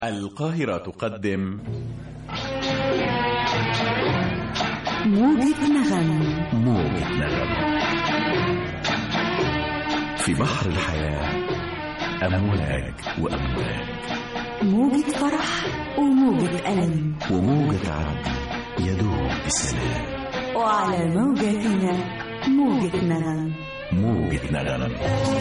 القاهرة تقدم موجة نغم موجة نغم في بحر الحياة أمواج وأمواج موجة فرح وموجة ألم وموجة عبد يدوب بسلام وعلى موجتنا موجة نغم موجة نغم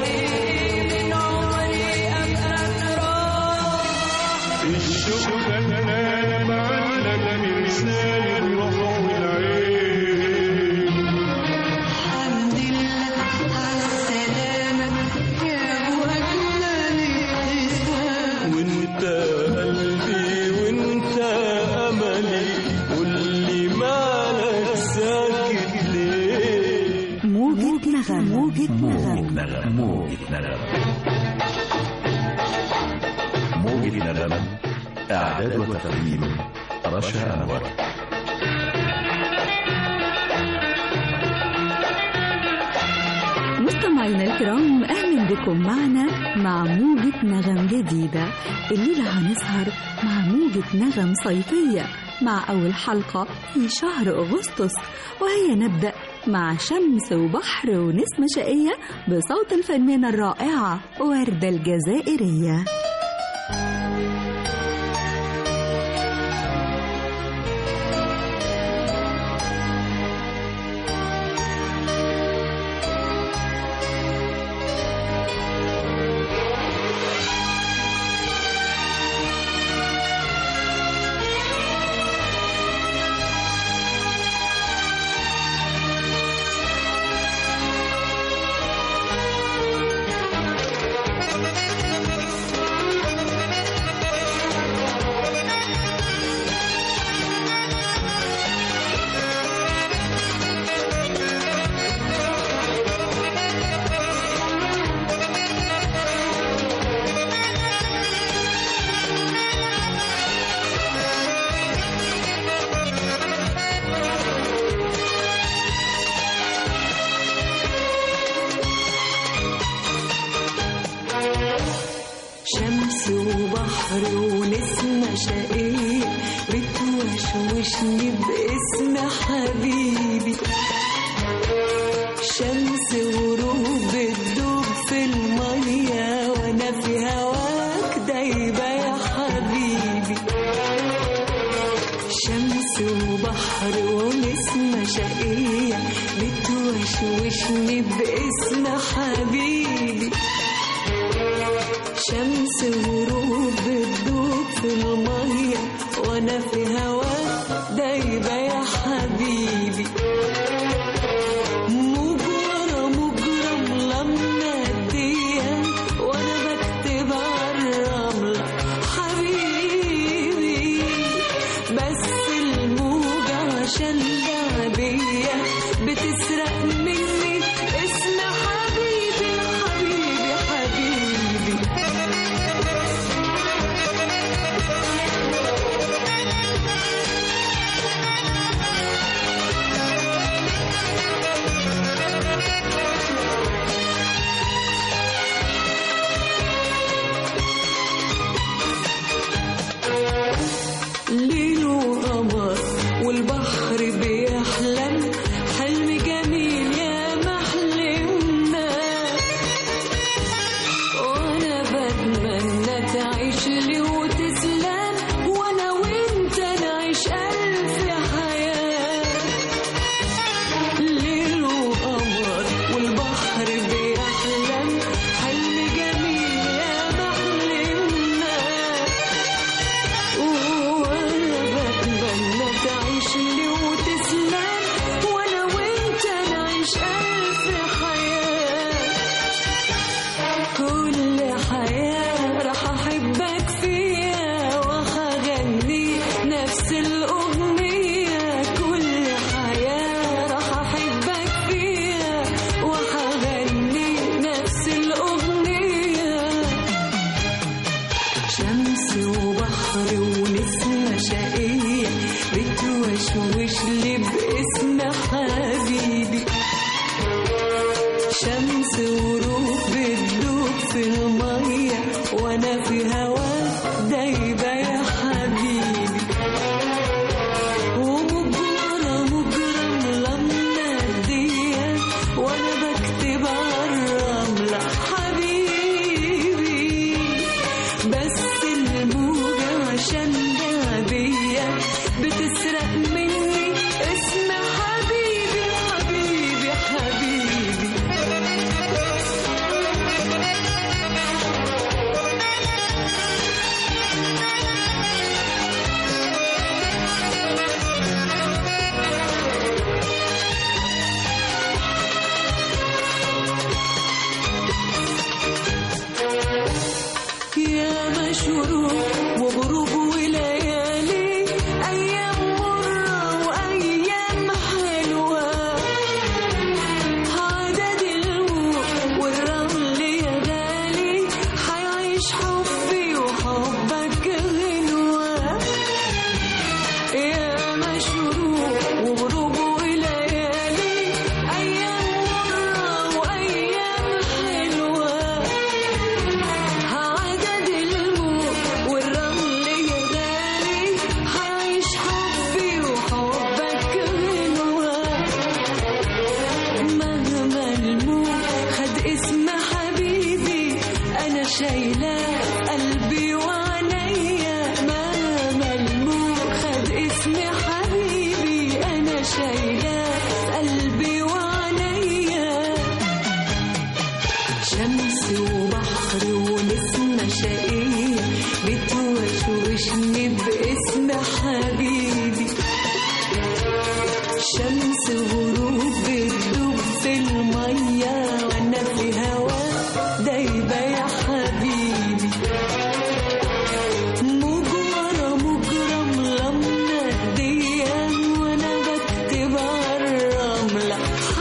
الشوق انا معلق من لساني بروحه العين الحمد لله على السلامة يا أبو أجمل ابتسام وانت قلبي وانت املي قولي مالك ساكت ليه موجة نغم موجة موجة نغم نغم موجة نغم موجة نغم إعداد وتقديم رشا أنور مستمعينا الكرام أهلا بكم معنا مع موجة نغم جديدة الليلة هنسهر مع موجة نغم صيفية مع أول حلقة في شهر أغسطس وهي نبدأ مع شمس وبحر ونسمة شقية بصوت الفنانة الرائعة وردة الجزائرية شمس وبحر ونسمة شقية بتوشوشني باسم حبيبي شمس وروح بتدوب في المية وانا في هواك دايبة يا حبيبي شمس وبحر ونسمة شقية بتوشوشني باسم حبيبي شمس وروح بتدوب في المية وانا في هواك دايبة يا حبيبي موج ورا موج رملة منادية وانا بكتب عالرملة حبيبي بس الموج عشان لعبية بتسرق مني اسم حبيبي حبيبي حبيبي وحشني باسم حبيبي شمس وغروب بتدوب في المية وانا في هواك دايبة يا حبيبي موج ورا موج رملة منادية وانا بكتب عالرملة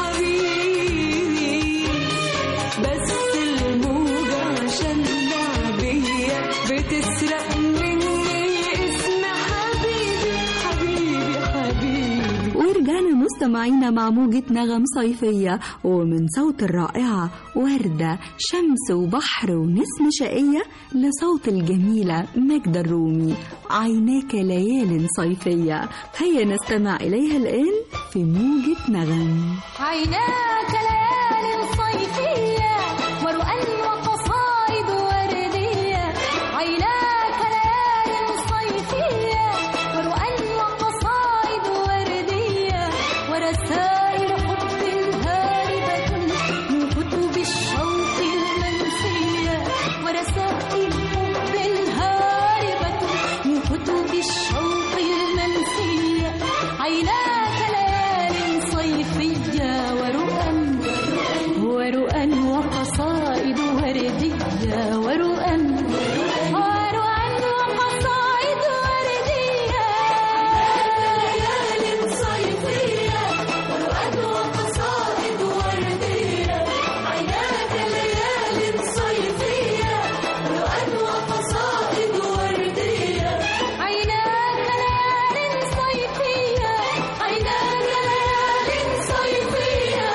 حبيبي بس الموجة عشان لعبية بتسرق مني اسم حبيبي حبيبي حبيبي ورجعنا مستمعينا مع موجة نغم صيفية ومن صوت الرائعة وردة شمس وبحر ونسم شقية لصوت الجميلة ماجدة الرومي عيناك ليال صيفية هيا نستمع إليها الآن في موجة نغم عيناك ليال صيفية ورؤى وقصائد وردية عيناك ليال صيفية ورؤى وقصائد وردية ورسائل حب هاربة من كتب الشوق المنسية ورسائل حب هاربة من كتب الشوق المنسية عيناك ليال صيفية ورؤى ورؤى وقصائد وردية ورؤى ورؤى وقصائد وردية ليال صيفية ورؤى وقصائد وردية عيناك ليال صيفية ورؤى وقصائد وردية عيناك ليال صيفية عيناك ليال صيفية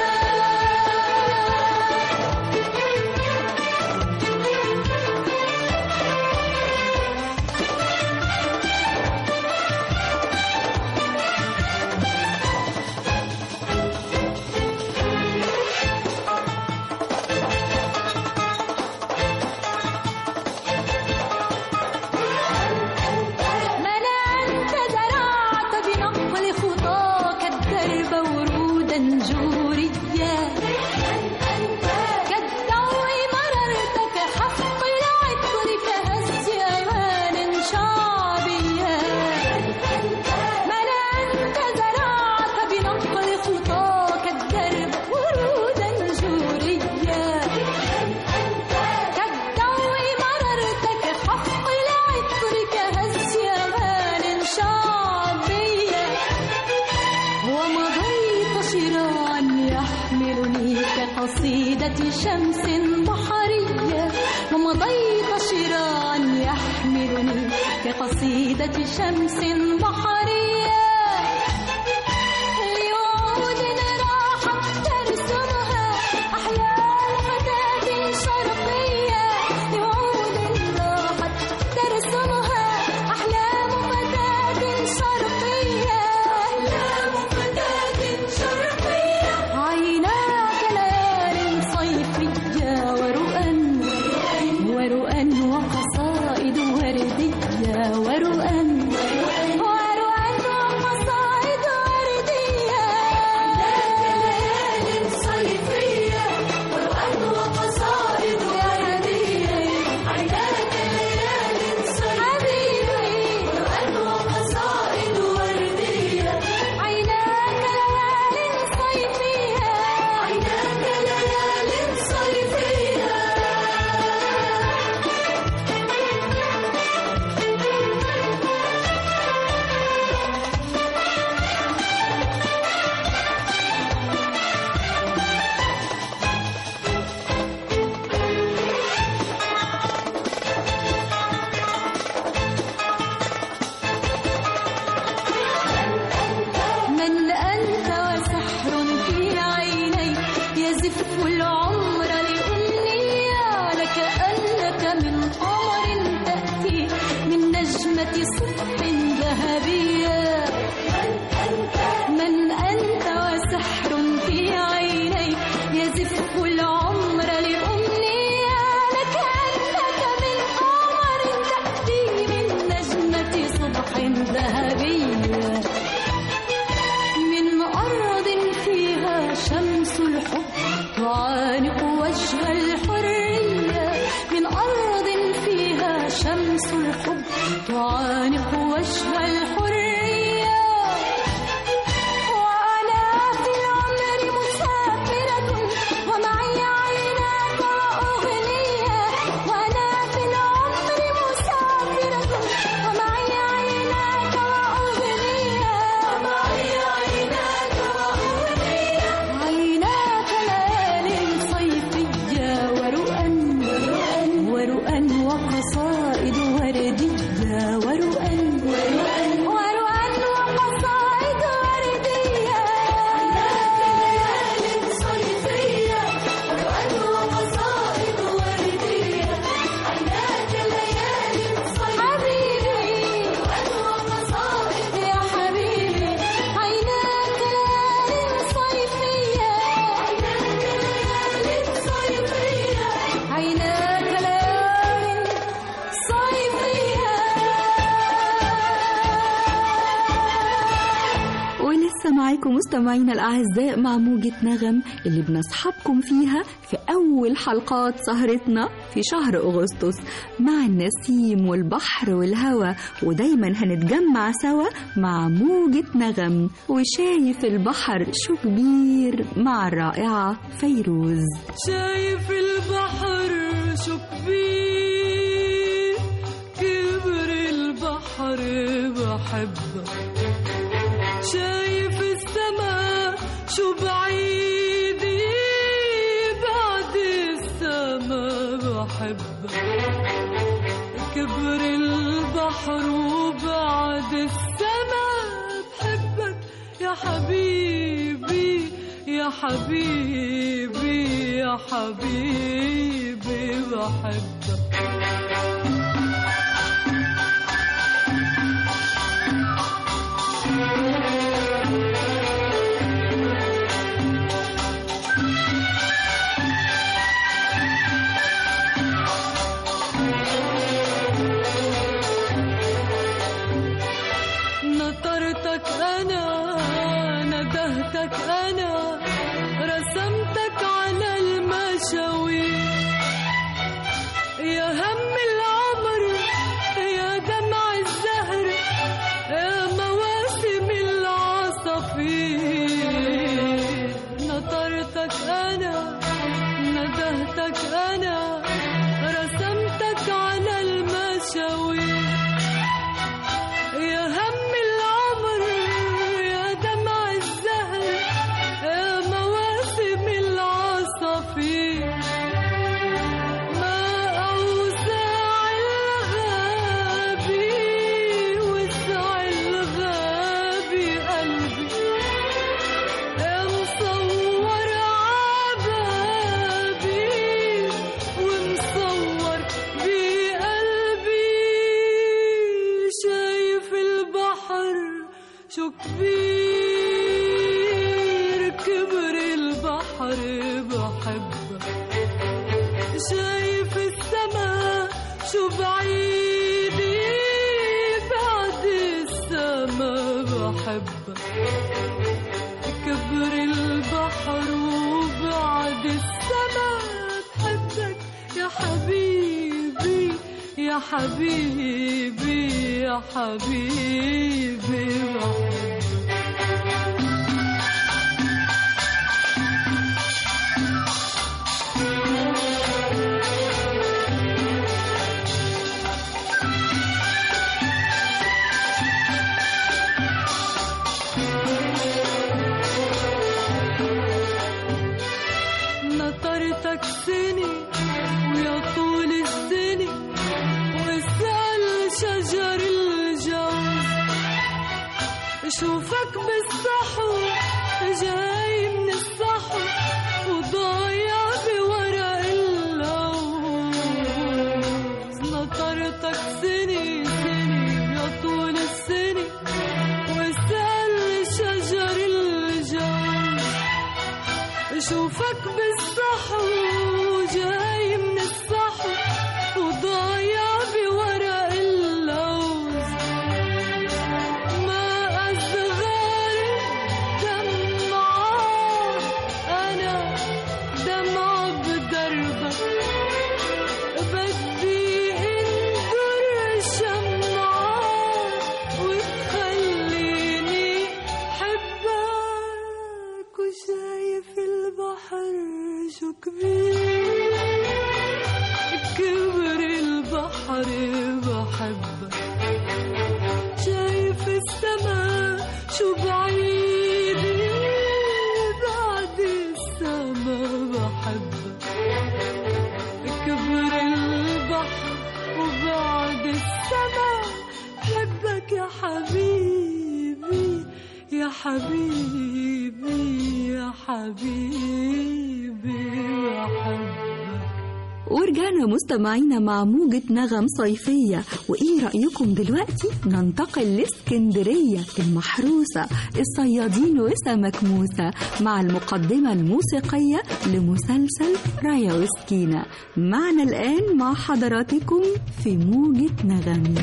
من أنت زرعت بنقل خطاك الدرب ورودا جوريا كالضوء مررت كحفظ العطر كهز أمان شعبيا من أنت زرعت بنقل خطاك الدرب ورودا جوريا كالضوء مررت كحفظ العطر كهز أمان شعبية ومضيت شراعا يحملني كقصيدة شمس بحرية ومضيت شراعا يحملني كقصيدة شمس بحرية لوعود راحت ترسمها أحلام فتاة شرقية لوعود راحت ترسمها أحلام فتاة شرقية أحلام فتاة شرقية عيناك ليال صيفية ورؤى ورؤى وقصائد وردية ورؤى ورؤى وقصائد وردية ليال صيفية ورؤى وقصائد وردية عيناك ليال صيفية ورؤى وقصائد وردية عيناك ليال صيفية عيناك ليال صيفية من أنت وسحر في عيني يزف العمر لأمنية لكأنك من قمر تأتي من نجمة صبح ذهبية من أنت وسحر في عيني يزف العمر لأمنية لكأنك من قمر تأتي من نجمة صبح ذهبية من أرض فيها شمس الحب تعانق وجه الحرية من أرض فيها شمس الحب تعانق أعانق وجه الحرية وأنا في العمر مسافرة ومعي عيناك وأغنية وأنا في العمر مسافرة ومعي عيناك وأغنية ومعي عيناك وأغنية عيناك ليالي صيفية ورؤى ورؤى وقصائد وردية ورؤى ورؤى وقصائد وردية عيناك ليالي صيفية ورؤى وقصائد وردية عيناك ليالي صيفية ورؤى وقصائد يا حبيبي عيناك ليالي صيفية عيناك ليالي صيفية عيناك ليالي صيفية ولسه معاكم مستمعينا الأعزاء مع موجة نغم اللي بنصحبكم فيها في أول حلقات سهرتنا في شهر أغسطس مع النسيم والبحر والهوى ودايما هنتجمع سوا مع موجة نغم وشايف البحر شو كبير مع الرائعة فيروز شايف البحر شو كبير كبر البحر بحبك شايف السما شو بعيدة بعد السما بحبك كبر البحر وبعد السما بحبك يا حبيبي يا حبيبي يا حبيبي بحبك نطرتك أنا ندهتك أنا رسمتك على المشاوير يا هم العمر يا دمع الزهر يا مواسم العصافير نطرتك أنا ندهتك أنا رسمتك على المشاوير يا هم العمر يا دمع الزهر يا مواسم العصافير ما أوسع الغابي وسع الغابي قلبي يا مصور عبابي ومصور بقلبي شايف البحر شو كبير كبر البحر بحبك شايف السما شو بعيدة بعد السما بحبك كبر البحر وبعد السما بحبك يا حبيبي يا حبيبي يا حبيبي بحبك نطرتك سنة ويا طول السنة واسأل شجر الجوز شوفك بالصحو جاي من الصحو وضايع بورق اللوز نطرتك سنة سنة يا طول السنة واسأل شجر الجوز شوفك بالصحو جاي من الصحو وضايع بورق اللوز ما أصغر دمعة أنا دمعة بدربك بدي انظر شمعة شو بعيدي بعد السما بحبك كبر البحر وبعد السما بحبك يا حبيبي يا حبيبي يا حبيبي بحبك ورجعنا مستمعينا مع موجة نغم صيفية وإيه رأيكم دلوقتي ننتقل لاسكندرية المحروسة الصيادين وسمك موسى مع المقدمة الموسيقية لمسلسل رايا وسكينة معنا الآن مع حضراتكم في موجة نغم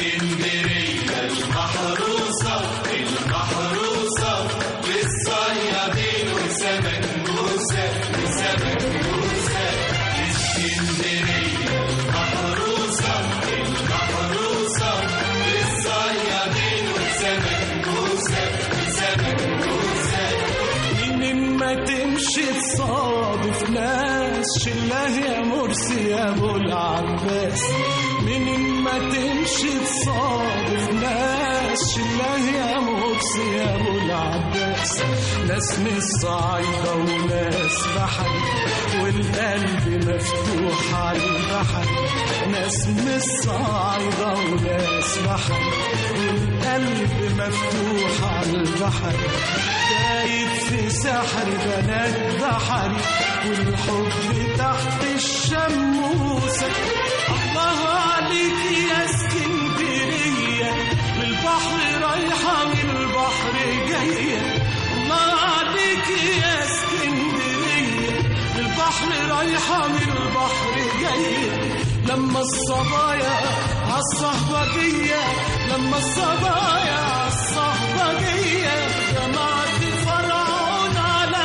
من ما تمشي تصادف ناس شله يا مرسي يا ابو العباس من ما تمشي تصادف ناس شله يا مرسي يا ابو العباس ناس من الصعيدة وناس بحر والقلب مفتوح على البحر ناس من الصعيدة وناس بحر والقلب مفتوح على البحر دايب في سحر بنات بحري والحب تحت الشموسة الله عليك يا اسكندرية بالبحر رايحة من البحر جاية الله عليك يا اسكندرية بالبحر رايحة من البحر جاية لما الصبايا عالصهبجية لما الصبايا عالصهبجية جمعت فرعون على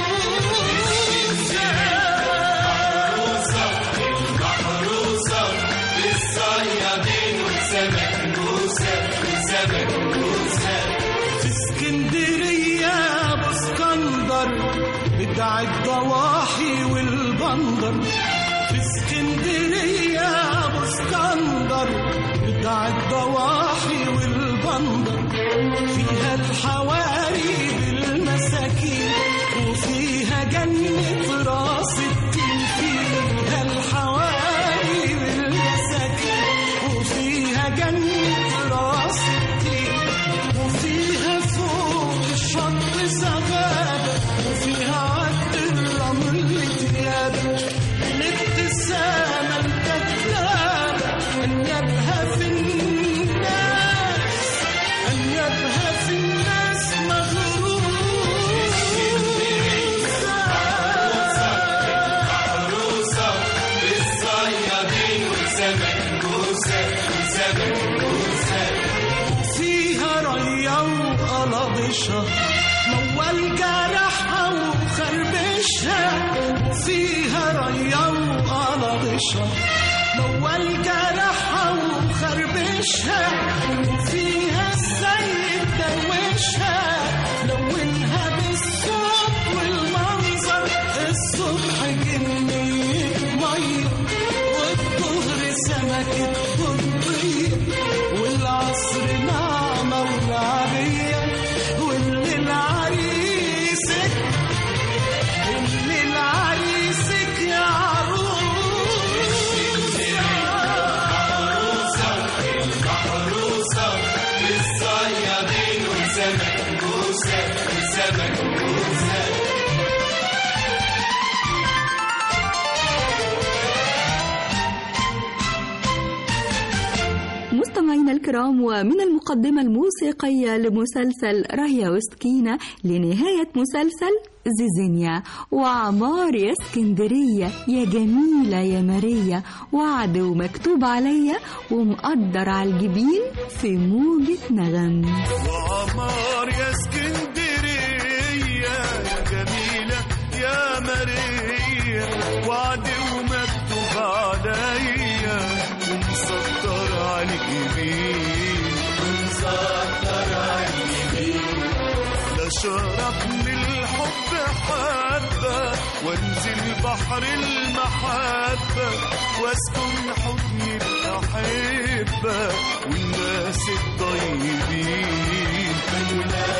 موسى في اسكندرية أبو اسكندر بتاع الضواحي والبندر في اسكندرية أبو اسكندر بتاع الضواحي والبندر فيها الحواري بالمساكين وفيها جنة راس التين فيها الحواري بالمساكين وفيها جنة راس التين وفيها فوق الشط زغابة وفيها عد الرمل ديابة الابتسامة الكذابة أنيابها في الناس أنيابها في الناس مغروسة فيها ريا وقلبشة موال جرحها وخربشها فيها ريا وقلبشة موال جرحها وخربشها فيها السيد دروشها لونها بالصوت والمنظر الصبح جنية مية والظهر سمكة بطيء والعصر نعمة ولعبية والليل عريسك الليل عريسك يا عروس مستمعينا الكرام ومن المقدمة الموسيقية لمسلسل رهية وسكينة لنهاية مسلسل زيزينيا وعمار يا اسكندرية يا جميلة يا ماريا وعد ومكتوب عليا ومقدر على الجبين في موجة نغم وعمار يا اسكندرية يا جميلة يا ماريا وعد ومكتوب عليا ومسطر عليك يمين ومسطر عليك يمين لا شرب من الحب حبة وانزل بحر المحبة واسكن حضن الأحبة والناس الطيبين والناس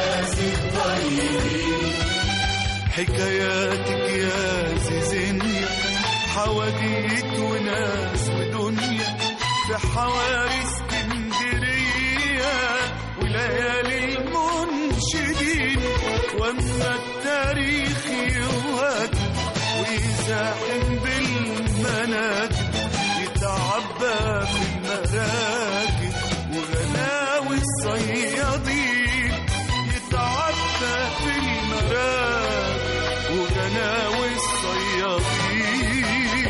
حكاياتك يا زيزينيا حواديت وناس ودنيا في حواري اسكندرية وليالي المنشدين واما التاريخ يوهج ويزاحم بالمناكب يتعبى في المراكب وغناوي الصيادين يتعبى في المراكب وغناوي الصيادين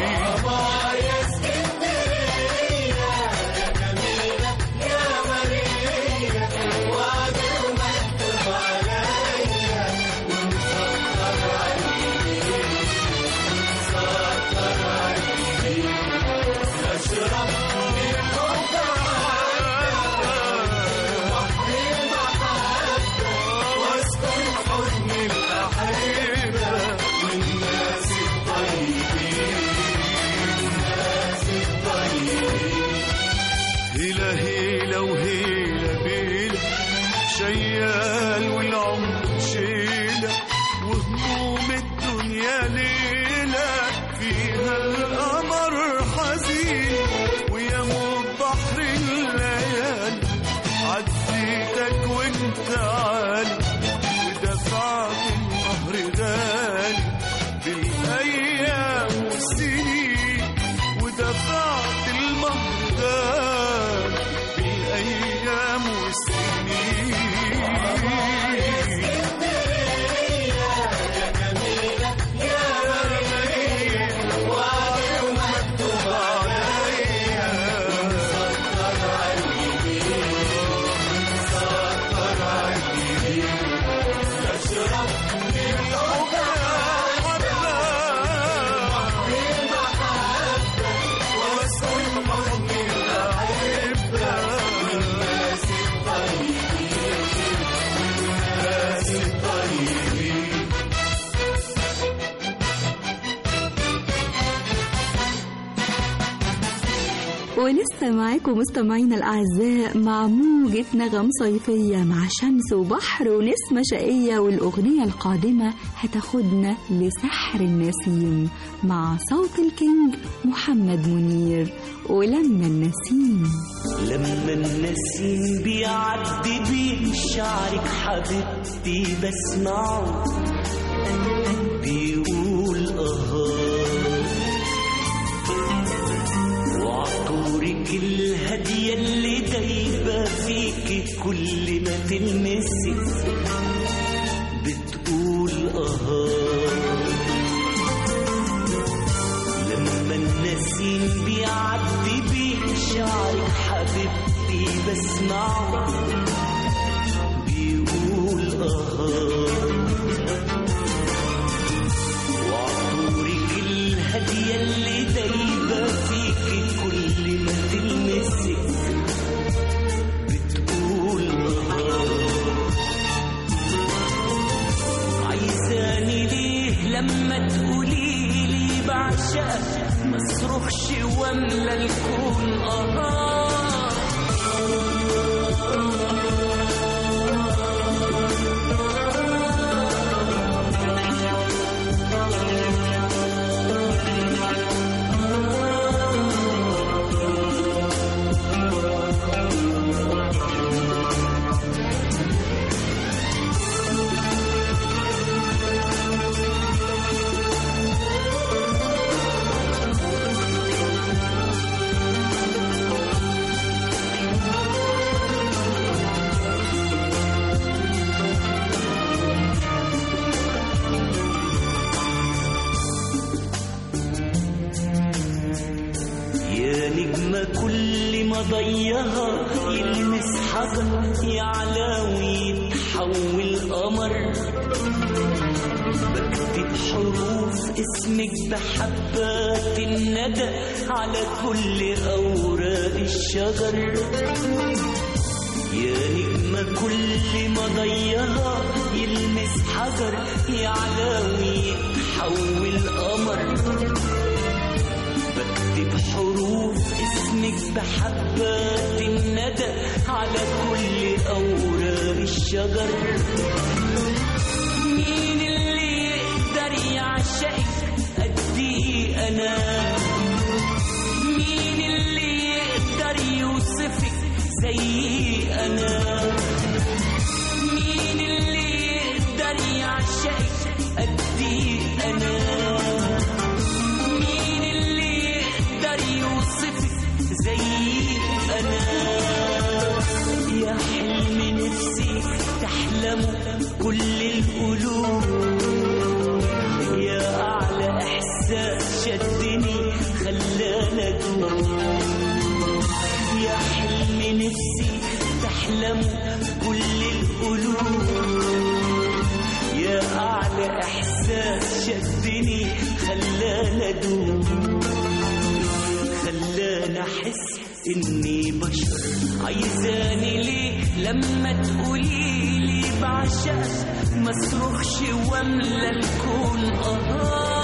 هيلا هيلا وهيلا بيلا شيال والعمر شيلة وهموم الدنيا ليلة فيها القمر حزين ويموت بحر الليالي عديتك وانت عالي ودفعت النهر غالي بالايام والسنين ودفعت المهر غالي بالايام والسنين ولسه معاكم مستمعينا الأعزاء مع موجة نغم صيفية مع شمس وبحر ونسمة شقية والأغنية القادمة هتاخدنا لسحر النسيم مع صوت الكينج محمد منير ولما النسيم لما النسيم بيعدي بين شعرك حبيبتي بسمعه بيقول اهات وعطورك الهادية اللي دايبة فيكي كل ما تلمسك بتقول اهات لما النسيم بيعدي بين شعرك حبيبتي بسمعه بيقول اهات وعطورك الهادية اللي دايبة فيكي كل ما تلمسك بتقول اهات عايزاني ليه لما تقولي لي بعشقك مصرخش واملى الكون اه يا نجمة كل ما ضيها يلمس حجر يعلى ويتحول قمر بكتب حروف اسمك بحبات الندى على كل أوراق الشجر يا نجمة كل ما ضيها يلمس حجر يعلى ويتحول قمر بكتب حروف اسمك بحبات الندى على كل أوراق الشجر مين اللي يقدر يعشقك قدي انا مين اللي يقدر يوصفك زي انا مين اللي يقدر يعشقك قدي انا مين اللي يقدر يوصفك زي انا يا حلم نفسي تحلموا كل القلوب يا اعلى احساس شدني خلاني ادوب يا حلم نفسي تحلموا كل القلوب يا اعلى احساس شدني خلاني ادوب خلاني احس اني بشر عايزاني ليه لما تقولي لي بعشقك ما اصرخش واملى الكون اه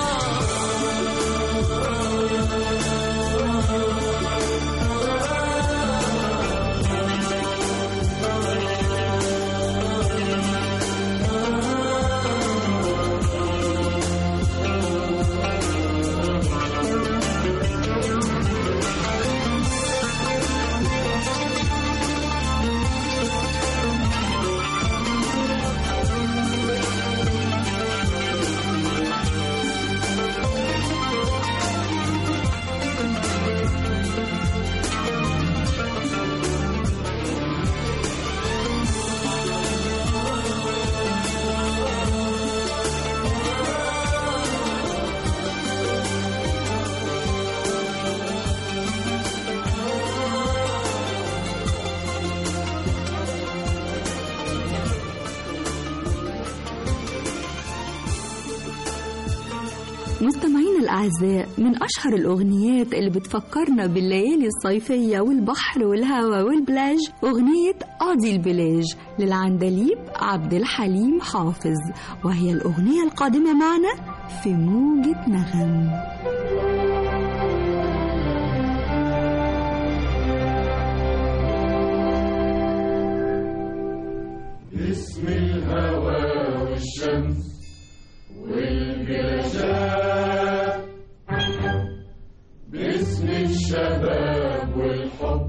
مستمعينا الأعزاء من أشهر الأغنيات اللي بتفكرنا بالليالي الصيفية والبحر والهواء والبلاج أغنية قاضي البلاج للعندليب عبد الحليم حافظ وهي الأغنية القادمة معنا في موجة نغم باسم الهوى والشمس والجلجات باسم الشباب والحب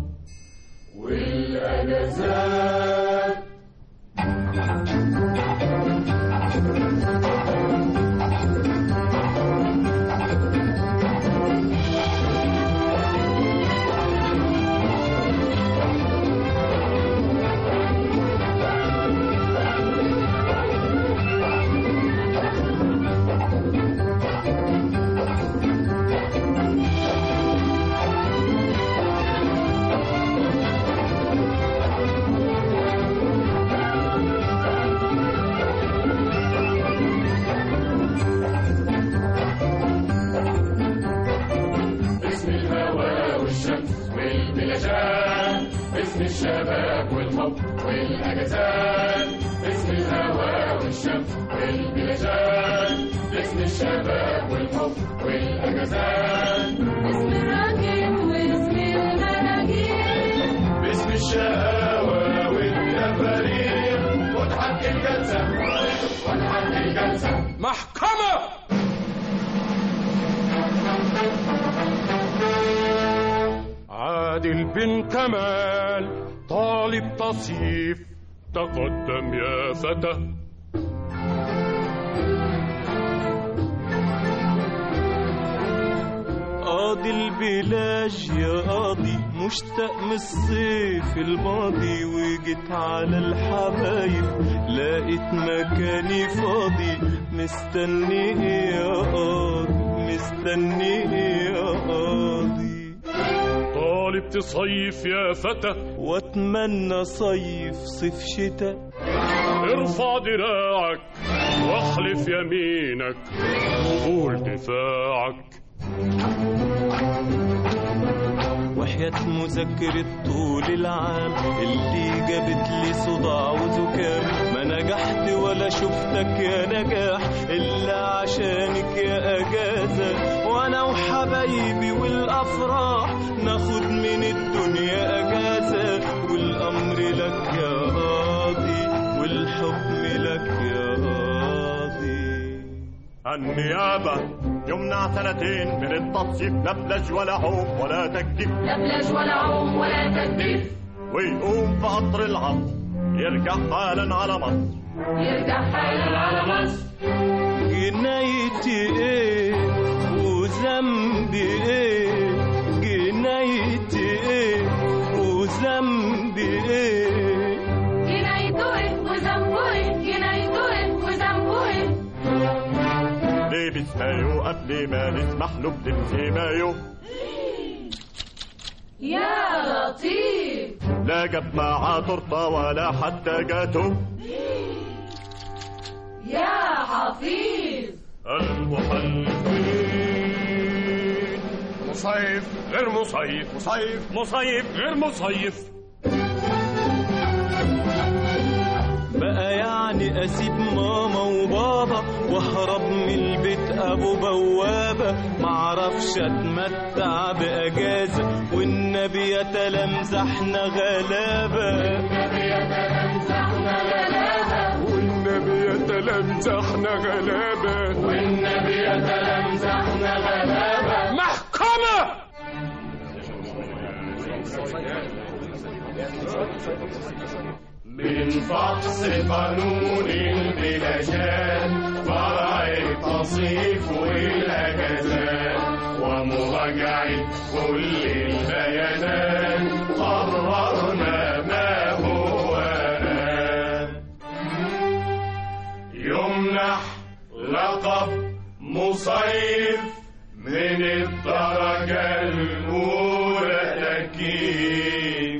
والأجازات باسم الهوى والشمس والبلجان باسم الشباب والحب والأجازات باسم الهوى والشمس والبلجان باسم الشباب والحب والأجازات اسم الراكب واسم المناجيل باسم الشقاوة والتفاريح وضحك الجلسة وضحك الجلسة محكمة عادل بن كمال طالب تصيف تقدم يا فتى قاضي البلاج يا قاضي مشتاق من الصيف الماضي وجيت على الحبايب لقيت مكاني فاضي مستني إيه يا قاضي مستني إيه يا قاضي طالب تصيف يا فتى واتمنى صيف صيف شتاء ارفع دراعك واحلف يمينك وقول دفاعك وحياة مذاكرة طول العام اللي جابت لي صداع وزكام ما نجحت ولا شفتك يا نجاح إلا عشانك يا أجازة وأنا وحبايبي والأفراح ناخد من الدنيا أجازة والأمر لك يا قاضي والحكم لك يا قاضي النيابة يمنع سنتين من التصيف لبلج ولا عوم ولا تكتيف لبلج ولا عوم ولا تكتيف ويقوم في قطر العصر يرجع حالا على مصر يرجع حالا على مصر جنايتي ايه وذنبي ايه جنايتي ايه وذنبي ايه جنايته ايه وذنبه ايه جنايته ايه وذنبه ايه لابس مايو قبل ما نسمح له بلبس مايو يا لطيف لا جاب معاه تورته ولا حتى جاتو يا حفيظ المحلفين مصيف غير مصيف مصيف مصيف غير مصيف بقى يعني اسيب ماما وبابا واهرب من البيت ابو بوابه معرفش اتمتع باجازه والنبي يتلمزحنا غلابه والنبي يتلمزحنا غلابة والنبي يتلمزحنا غلابة محكمة من فحص قانون البلاشات فرع التصيف والأجازات ومراجعة كل البيانات قررنا ما هو آن يمنح لقب مصيف من الدرجة الأولى تكييف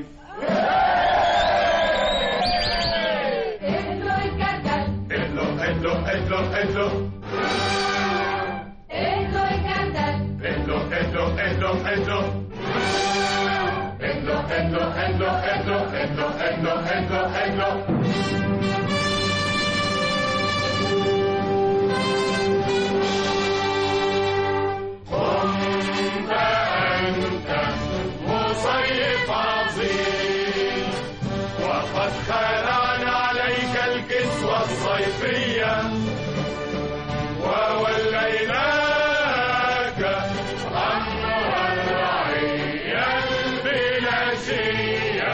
اهلوا الجردل ادلو ادلو ادلو ادلو اهلوا الجردل ادلو ادلو ادلو ادلو ادلو ادلو ادلو ادلو ادلو ادلو ادلو ادلو كنت أنت مصيف عظيم وقد خلعنا عليك الكسوة الصيفية ووليناك أمر الرعية البلاشية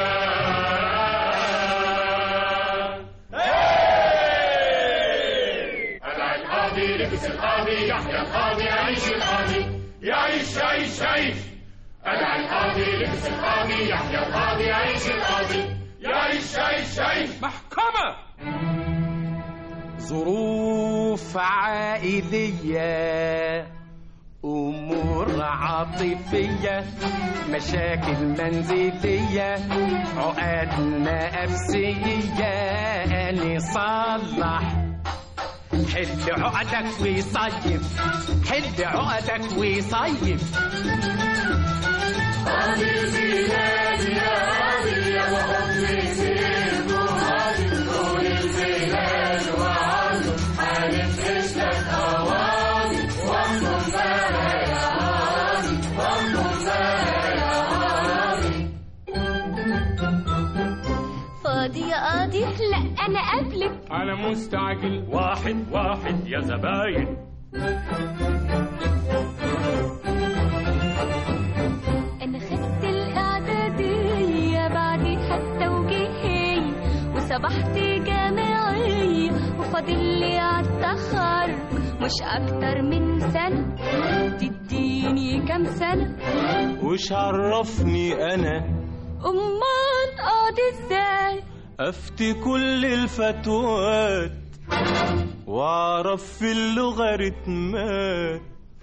أنا القاضي لبس القاضي يحيى القاضي يعيش القاضي يعيش يعيش يعيش أنا القاضي لبس القاضي يحيى القاضي يعيش القاضي يعيش يعيش يعيش محكمة ظروف عائلية أمور عاطفية مشاكل منزلية عقد نفسية نصلح حل عقدك وصيف حل عقدك وصيف قاضي زينات يا قاضي يا وحب سيبه قاضي طول الزينات وعرضه هنفرش لك قواضي واحكم بقى يا قاضي واحكم بقى يا قاضي فاضي يا قاضي لا انا قبلك أنا مستعجل واحد واحد يا زباين انا خدت الاعدادية بعديها التوجيهية وصبحت جامعية وفاضل لي عالتخرج مش اكتر من سنة تديني كام سنة وش عرفني انا امال قاضي ازاي افتي كل الفتوات واعرف في اللوغاريتمات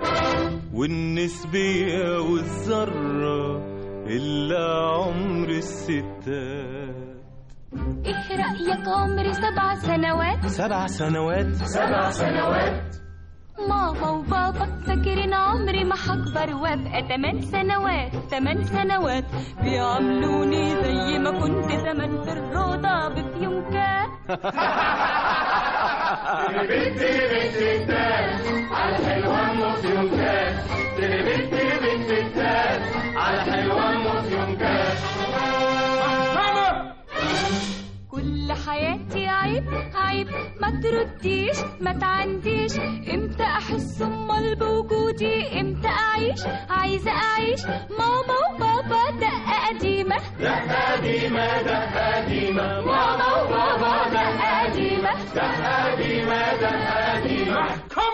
والنسبية والذرة إلا عمر الستات ايه رأيك عمري سبع سنوات سبع سنوات سبع سنوات ماما وبابا فاكرين عمري ما هكبر وابقى تمن سنوات تمن سنوات بيعاملوني زي ما كنت زمان في الروضة بفيونكات بنت بنت التال على حلوة موت يومكات بنت بنت التال على حلوة موت يومكات كل حياتي عايشة عيب عيب ما ترديش ما تعنديش امتى احس امال بوجودي امتى اعيش عايزه اعيش ماما وبابا دقه قديمه دقة قديمة دقة قديمة ماما وبابا دقه قديمه دقة قديمة دقة قديمة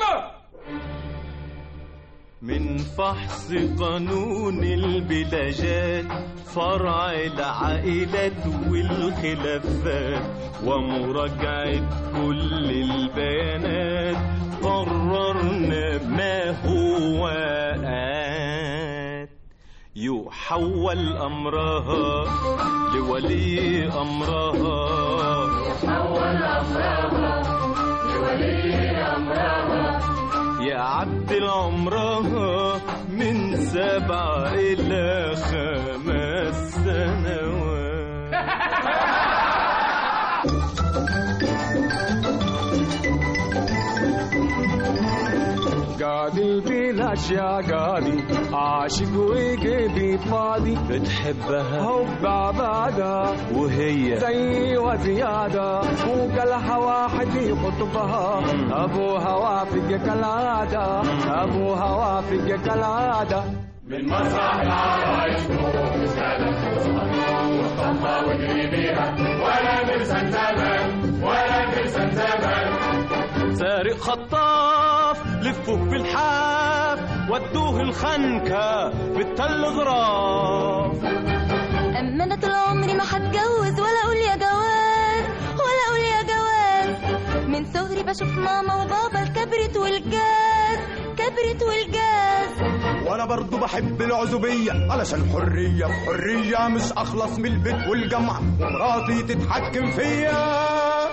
من فحص قانون البلاجات فرع العائلات والخلافات ومراجعة كل البيانات قررنا ما هو آت يحول أمرها لولي أمرها أول أمرها لولي أمرها يعدل عمرها من سبع إلى خمس سنوات قاضي البلاش يا قاضي عاشق وقلبي فاضي بتحبها حب عبادة وهي زي وزيادة وقالها واحد يخطبها أبوها وافق كالعادة أبوها وافق كالعادة من مسرح العرايش فوق سالة وخطفها واجري بيها ولا ترسم زمان ولا ترسم زمان سارق خطاف لفوه بالحاف ودوه الخنكة بالتل غراف اما انا طول عمري ما هتجوز ولا اقول يا جواز ولا اقول يا جواز من صغري بشوف ماما وبابا الكبرت والجاز كبرت والجاز وانا برضو بحب العزوبية علشان حرية بحرية مش اخلص من البيت والجامعة ومراتي تتحكم فيا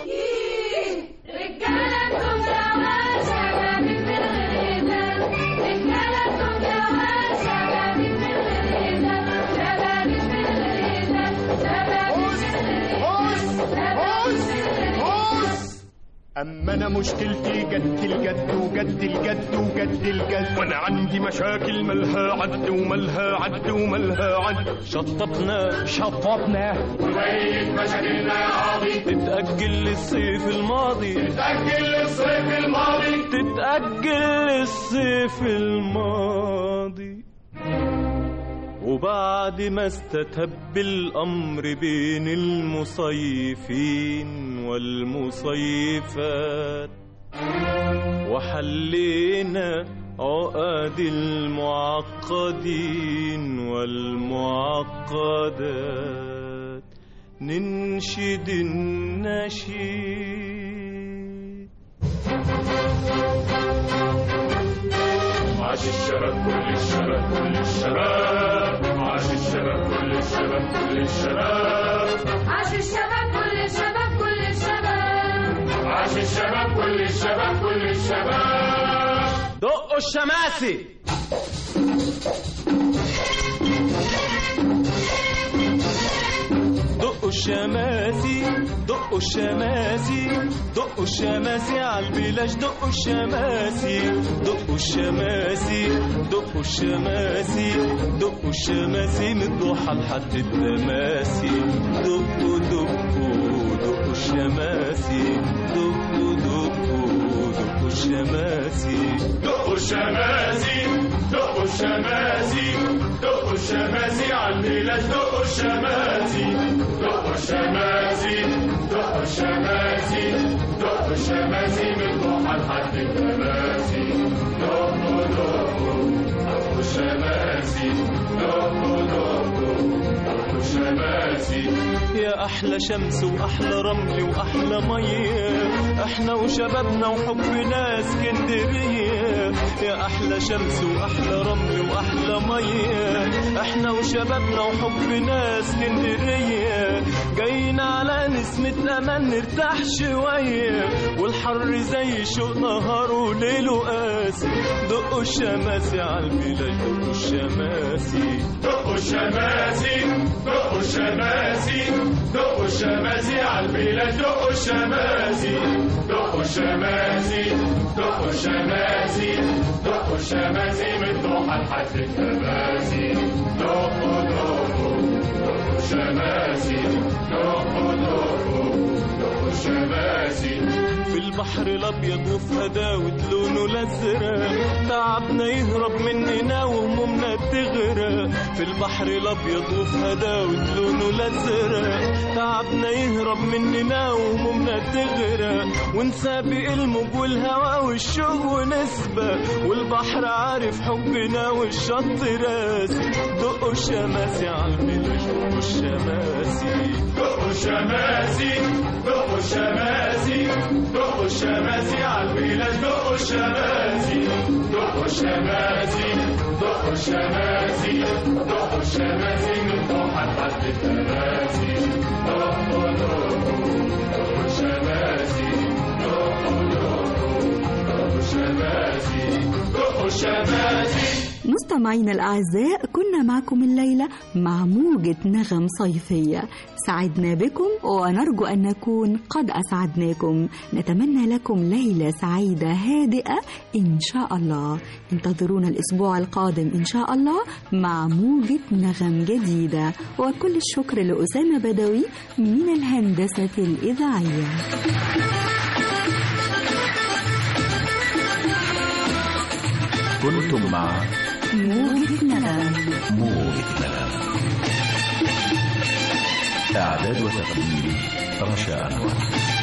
رجالة جواز شبابك من غير إزاز رجالة جواز شبابك من غير إزاز شبابك من غير إزاز شبابك من غير إزاز أما أنا مشكلتي جد الجد وجد الجد وجد الجد وأنا عندي مشاكل ملها عد وملها عد وملها عد شطبنا شطبنا وبيت مشاكلنا يا قاضي تتأجل للصيف الماضي تأجل للصيف الماضي تتأجل للصيف الماضي وبعد ما استتب الأمر بين المصيفين والمصيفات وحلينا عقد المعقدين والمعقدات ننشد النشيد عاش الشباب كل الشباب كل الشباب عاش الشباب كل الشباب كل الشباب عاش الشباب كل الشباب كل الشباب عاش الشباب كل الشباب كل الشباب دقوا الشماسي دقوا الشماسي دقوا الشماسي دقوا الشماسي على البلاش دقوا الشماسي دقوا الشماسي دقوا الشماسي دقوا الشماسي من الضحى لحد التماسي دقوا دقوا دقوا الشماسي دقوا دقوا دقوا الشماسي دقوا الشماسي دقوا الشماسي دقوا الشماسي على البلاد دقوا الشماسي دقوا الشماسي دقوا الشماسي دقوا الشماسي من ضحى لحد التماسي دقوا دقوا دقوا الشماسي دقوا دقوا دقوا الشماسي يا احلى شمس واحلى رمل واحلى ميه احنا وشبابنا وحبنا اسكندريه يا احلى شمس واحلى رمل واحلى ميه احنا وشبابنا وحبنا اسكندريه جايين على نسمة امل نرتاح شويه والحر زي شوق نهار وليله قاسي دقوا الشماسي على البلاد دقوا الشماسي دقوا الشماسي دقوا الشماسي دقوا الشماسي على البلاد دقوا الشماسي دقوا الشماسي دقوا الشماسي دقوا الشماسي من ضحى لحد التماسي دقوا دقوا دقوا الشماسي دقوا دقوا دقوا الشماسي شماسي في البحر الابيض وفي هداوة لونه الازرق تعبنا يهرب مننا وهمومنا تغرق في البحر الابيض وفي هداوة لونه الازرق تعبنا يهرب مننا وهمومنا تغرق ونسابق الموج والهوا والشوق ونسبة والبحر عارف حبنا والشط راسي دقوا الشماسي عالبلاج دقوا الشماسي دقوا الشماسي دقوا الشماسي دقوا الشماسي عالبلاج دقوا الشماسي دقوا الشماسي دقوا الشماسي دقوا الشماسي من فوق لحد الكراسي دقوا دقوا دقوا الشماسي دقوا دقوا دقوا الشماسي دقوا الشماسي مستمعينا الأعزاء كنا معكم الليلة مع موجة نغم صيفية سعدنا بكم ونرجو أن نكون قد أسعدناكم نتمنى لكم ليلة سعيدة هادئة إن شاء الله انتظرونا الأسبوع القادم إن شاء الله مع موجة نغم جديدة وكل الشكر لأسامة بدوي من الهندسة الإذاعية كنتم مع موجة نغم موجة نغم إعداد وتقديم رشا أنور